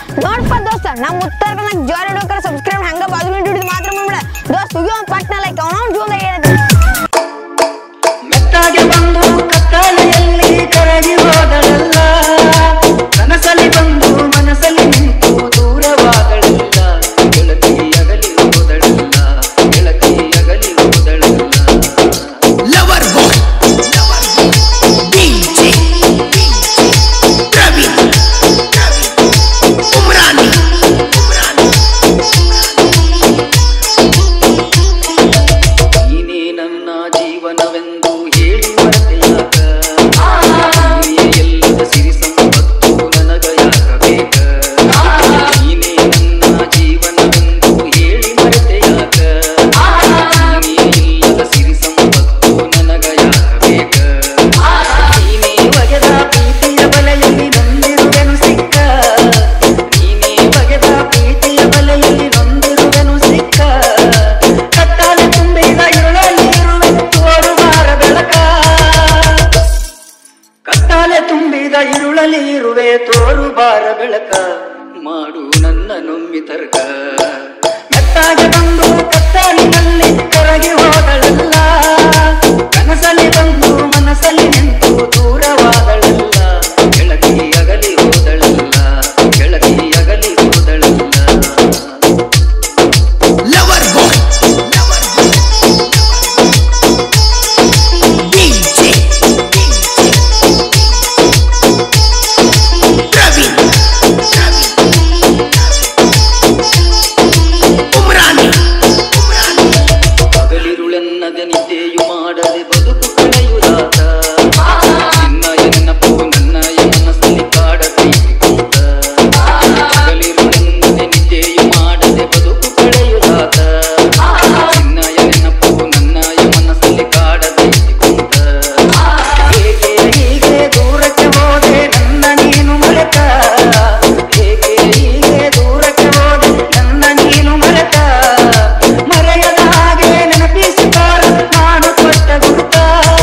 ನೋಡಪ್ಪ ದೋಸ್ತ ನಮ್ಮ ಉತ್ತರ ಕನ್ನಡ ಜೋರ್ ಹಿಡ್ಬೇಕಾರ ಸಬ್ಸ್ಕ್ರೈಬ್ ಹಂಗ ಬಾಜು ಹಿಡಿದು ಮಾತ್ರ ಮಾಡ್ಬೇಡ ದೋಸ್ತ ಇವ್ ಪಟ್ನ ಲೈಕ್ ಅವನ ಜೂದ ಏನೈತಿ ಮೆತ್ತಾಗೆ ಬಂದು ಕತ್ತಲೆಯಲ್ಲಿ ಕರಗಿ ಹೋದಳಲ್ಲ ಕನಸಲಿ ಬಂದು ಮನಸ್ಸಲ್ಲಿ ನಿಂತು ದೂರವಾದಳಲ್ಲ ಗೆಳತಿ ಅಗಲಿ ಹೋದಳಲ್ಲ ಗೆಳತಿ ಅಗಲಿ ಹೋದಳಲ್ಲ lover boy DJ Praveen Umrani ನೀನೇ ನನ್ನ ಜೀವನವೆಂದು ಹೇಳಿ ಮರೆತೆಯಾಗ ನೀನೇ ಎಲ್ಲದ ಸಿರಿ ಸಂಪತ್ತು ನನಗ ಯಾಕ ಬೇಕ ನೀನೇ ನನ್ನ ಜೀವನವೆಂದು ಹೇಳಿ ಮರೆತೆಯಾಗ ನೀನೇ ಇಲ್ಲದ ಸಿರಿ ಸಂಪತ್ತು ನನಗ ಯಾಕ ಬೇಕ ನೀನೇ ಬಗೆದ ಪ್ರೀತಿಯ ಬಲೆಯಲ್ಲಿ ನೊಂದಿರುವೆನು ಸಿಕ್ಕ ನೀನೇ ಬಗೆದ ಪ್ರೀತಿಯ ಬಲೆಯಲ್ಲಿ ನೊಂದಿರುವೆನು ಸಿಕ್ಕ ಕತ್ತಲೆ ತುಂಬಿದ ಇರುಳಲ್ಲಿ ಇರುವೆ ತೋರುವಾರ ಬೆಳಕ ಕತ್ತಲೆ ತುಂಬಿದ ಇರುಳಲಿ ಇರುವೆ ತೋರು ಬಾರ ಬೆಳಕ ಮಾಡು ನನ್ನ ನೊಮ್ಮಿ ತರ್ಕ ಮೆತ್ತಾಗೆ ಬಂದು ಕತ್ತಲಿನಲ್ಲಿ ಕರಗಿ ಹೋದಳಲ್ಲ ಕನಸಲಿ ಬಂದು ಮನಸ್ಸಲ್ಲಿ ನಿಂತು ದೂರವಾದಳಲ್ಲ ಗೆಳತಿ ಅಗಲಿ ಹೋದಳಲ್ಲ ಗೆಳತಿ ಅಗಲಿ ಹೋದಳಲ್ಲ lover boy DJ Praveen Umrani ಹಗಲಿರುಳೆನ್ನದೆ ನಿದ್ದೆಯು ಮಾಡದೆ ಬದುಕು ಕಳೆಯುವುದಾತ ನಿನ್ನ ಎನ್ನಪ್ಪು ನನ್ನ ಮನಸ್ಸಲ್ಲಿ ಕಾಡಬೇಕು ಕೂತ ಹಗಲಿರುಳೆನ್ನದೆ ನಿದ್ದೆಯು ಮಾಡದೆ ಬದುಕು ಕಳೆಯುವುದಾತ ನಿನ್ನ ಎನ್ನಪ್ಪು ನನ್ನ ಮನಸ್ಸಲ್ಲಿ ಕಾಡಬೇಕು ಕೂತ ಹೇಗೆ ಹೀಗೆ ದೂರಕ್ಕೆ ಹೋದೆ ನನ್ನ ನೀನು ಮರೆತ ಹೇಗೆ ಹೀಗೆ ದೂರಕ್ಕೆ ಹೋದೆ ನನ್ನ ನೀನು ಮರೆತ ಮರೆಯದ ಹಾಗೆ ನೆನಪಿಸಿಕಾರ ನಾನು ಕೊಟ್ಟ ಗುರುತ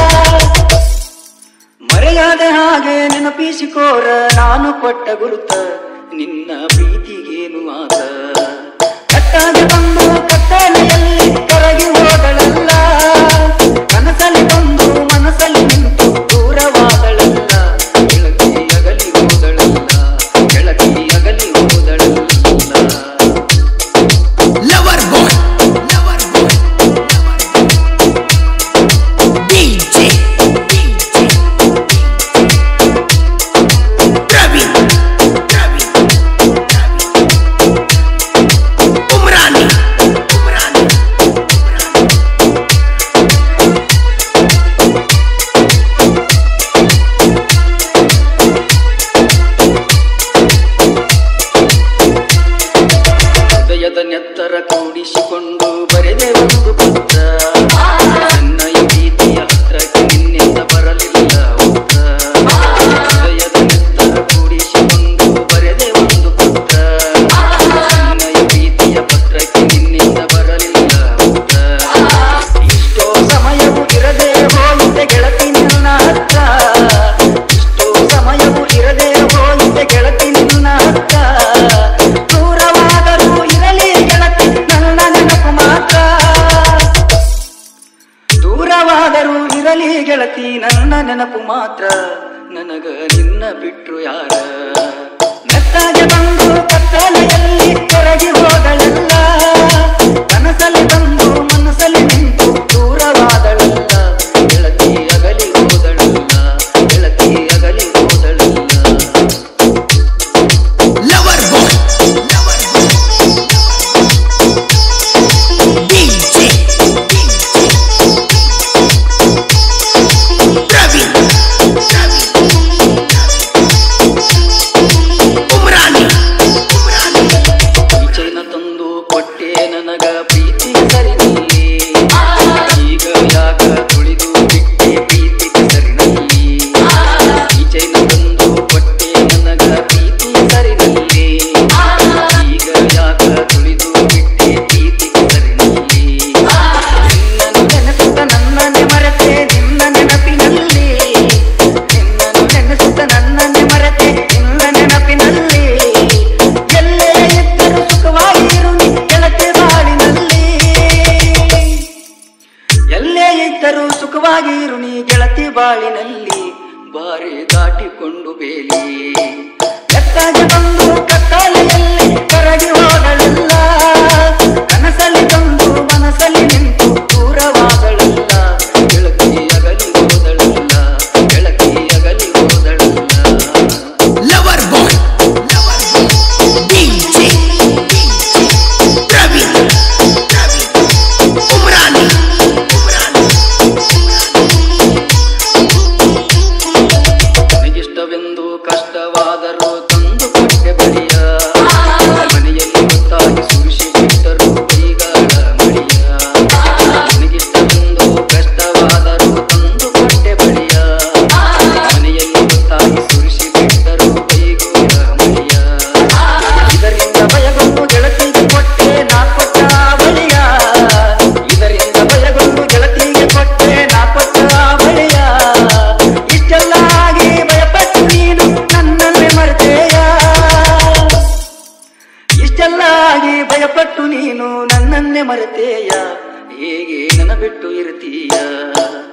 ಮರೆಯದ ಹಾಗೆ ನೆನಪಿಸಿಕೋರ ನಾನು ಕೊಟ್ಟ ಗುರುತ ನಿನ್ನ ಪ್ರೀತಿಗೇನು ಆತ ಕಟ್ಟಾಗಿ ಬಂದು ಕತ್ತಲೆಯಲ್ಲಿ ಕರಗಿ ಹೋದಳಲ್ಲ ಕನಸಲ್ಲಿ ಬಂದು ಮನಸ್ಸಲ್ಲಿ ನಿಂತು ದೂರವಾದಳಲ್ಲ ಗೆಳತಿ ಅಗಲಿ ಹೋದಳಲ್ಲ ಗೆಳತಿ ಅಗಲಿ ಹೋದಳಲ್ಲ lover boy DJ Praveen Umrani ಹೃದಯದ ನೆತ್ತರ ಕೂಡಿಸಿಕೊಂಡು ಬರೆದೆ ಒಂದು ಪತ್ರ ನನ್ನ ಈ ಪ್ರೀತಿಯ ಹತ್ರಕ್ಕೆ ನಿನ್ನಿಂದ ಬರಲಿಲ್ಲ ಉತ್ತರ ಹೃದಯದ ನೆತ್ತರ ಕೂಡಿಸಿಕೊಂಡು ಬರೆದೆ ಒಂದು ಪತ್ರ ನನ್ನ ಈ ಪ್ರೀತಿಯ ಪತ್ರಕ್ಕೆ ನಿನ್ನಿಂದ ಬರಲಿಲ್ಲ ಉತ್ತರ ಇಷ್ಟೋ ಸಮಯವು ಇರದೆ ಹೋಗಿದೆ ಗೆಳತಿ ನಿನ್ನ ಹತ್ರ ಇಷ್ಟೋ ಸಮಯವು ಇರದೆ ಹೋಗಿದೆ ಗೆಳತಿ ನಿನ್ನ ಹತ್ರ ದೂರವಾದರೂ ಇರಲಿ ಗೆಳತಿ ನನ್ನ ನೆನಪು ಮಾತ್ರ ದೂರವಾದರೂ ಇರಲಿ ಗೆಳತಿ ನನ್ನ ನೆನಪು ಮಾತ್ರ ನನಗ ನಿನ್ನ ಬಿಟ್ರು ಯಾರ ಮೆತ್ತಾಗೆ ಬಂದು ಕತ್ತಲೆಯಲ್ಲಿ ಕರಗಿ ಹೋದಳಲ್ಲ ಕನಸಲ್ಲಿ ಬಂದು ಮನಸ್ಸಲ್ಲಿ ನಿಂತು ದೂರವಾದಳಲ್ಲ ಗೆಳತಿ ಅಗಲಿ ಹೋದಳಲ್ಲ ಗೆಳತಿ ಅಗಲಿ ಹೋದಳಲ್ಲ lover boy DJ Praveen Umrani ಬಾರಿ ದಾಟಿಕೊಂಡು ಬೇಲಿ ಎತ್ತಾಗಿ ಬಂದು ಕತ್ತಲೆಯಲ್ಲಿ ಕರಗಿ ಹೋದಳಲ್ಲ ಕನಸಲ್ಲಿ ಬಂದು ಮನಸ್ಸಲ್ಲಿ ನಿಂತು ದೂರವಾದಳಲ್ಲ ಬೆಳಕಿ ಅಗಲಿ ಹೋದಳಲ್ಲ ಬೆಳಕಿ ಅಗಲಿ ಹೋದಳಲ್ಲ Lover boy. DJ. Praveen. Umrani. ನನಗಿಷ್ಟವೆಂದು ಕಷ್ಟವಾದರೂ ತಂದು ಕೊಟ್ಟೆ ಬಳಿಯ ಮನೆಯಲ್ಲಿ ಗೊತ್ತಾಗಿ ಸುರಿಸಿ ಬಿಟ್ಟರು ಕೈಗಾಳ ಮಡಿಯ ನನಗಿಷ್ಟವೆಂದು ಕಷ್ಟವಾದರೂ ತಂದು ಕೊಟ್ಟೆ ಬಳಿಯ ಮನೆಯಲ್ಲಿ ಗೊತ್ತಾಗಿ ಸುರಿಸಿ ಬಿಟ್ಟರು ಕೈಗೋಳ ಮಡಿಯ ಇದರಿಂದ ಭಯಗೊಂಡು ಗೆಳತಿಗೆ ಕೊಟ್ಟೆ ನಾ ಕೊಟ್ಟ ಬಳಿಯ ಇದರಿಂದ ಭಯಗೊಂಡು ಗೆಳತಿಗೆ ಕೊಟ್ಟೆ ನಾ ಕೊಟ್ಟ ಬಳಿಯ ಇಷ್ಟೆಲ್ಲ ಆಗಿ ಭಯಪಟ್ಟು ನೀನು ನನ್ನನ್ನೇ ಮರೆತೆಯ ಇಷ್ಟೆಲ್ಲ ಆಗಿ ಭಯಪಟ್ಟು ನೀನು ನನ್ನನ್ನೇ ಮರೆತೆಯ ಹೇಗೆ ನನ್ನ ಬಿಟ್ಟು ಇರ್ತೀಯ